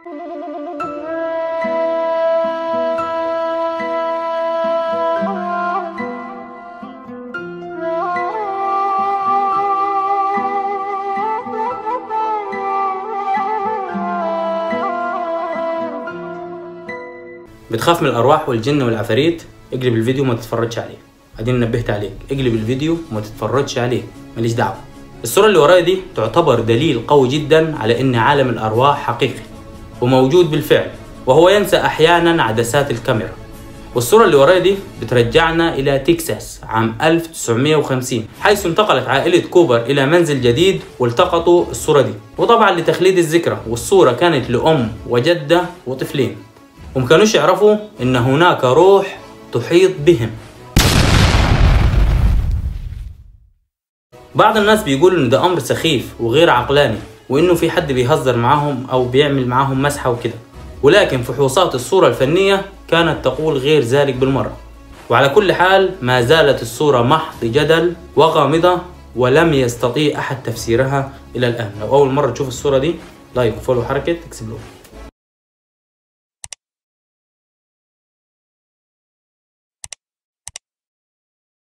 بتخاف من الارواح والجن والعفاريت اقلب الفيديو وما تتفرجش عليه اديني نبهت عليك اقلب الفيديو وما تتفرجش عليه ماليش دعوه الصورة اللي ورايا دي تعتبر دليل قوي جدا على ان عالم الارواح حقيقي وموجود بالفعل وهو ينسى احيانا عدسات الكاميرا والصورة اللي ورايا دي بترجعنا إلى تكساس عام 1950 حيث انتقلت عائلة كوبر إلى منزل جديد والتقطوا الصورة دي وطبعا لتخليد الذكرى والصورة كانت لأم وجدة وطفلين ومكانوش يعرفوا إن هناك روح تحيط بهم بعض الناس بيقولوا إن ده أمر سخيف وغير عقلاني وإنه في حد بيهزر معاهم أو بيعمل معاهم مسحة وكده ولكن فحوصات الصورة الفنية كانت تقول غير ذلك بالمرة وعلى كل حال ما زالت الصورة محض جدل وغامضة ولم يستطيع أحد تفسيرها إلى الآن لو أول مرة تشوف الصورة دي لايك وفولو حركة اكسبلور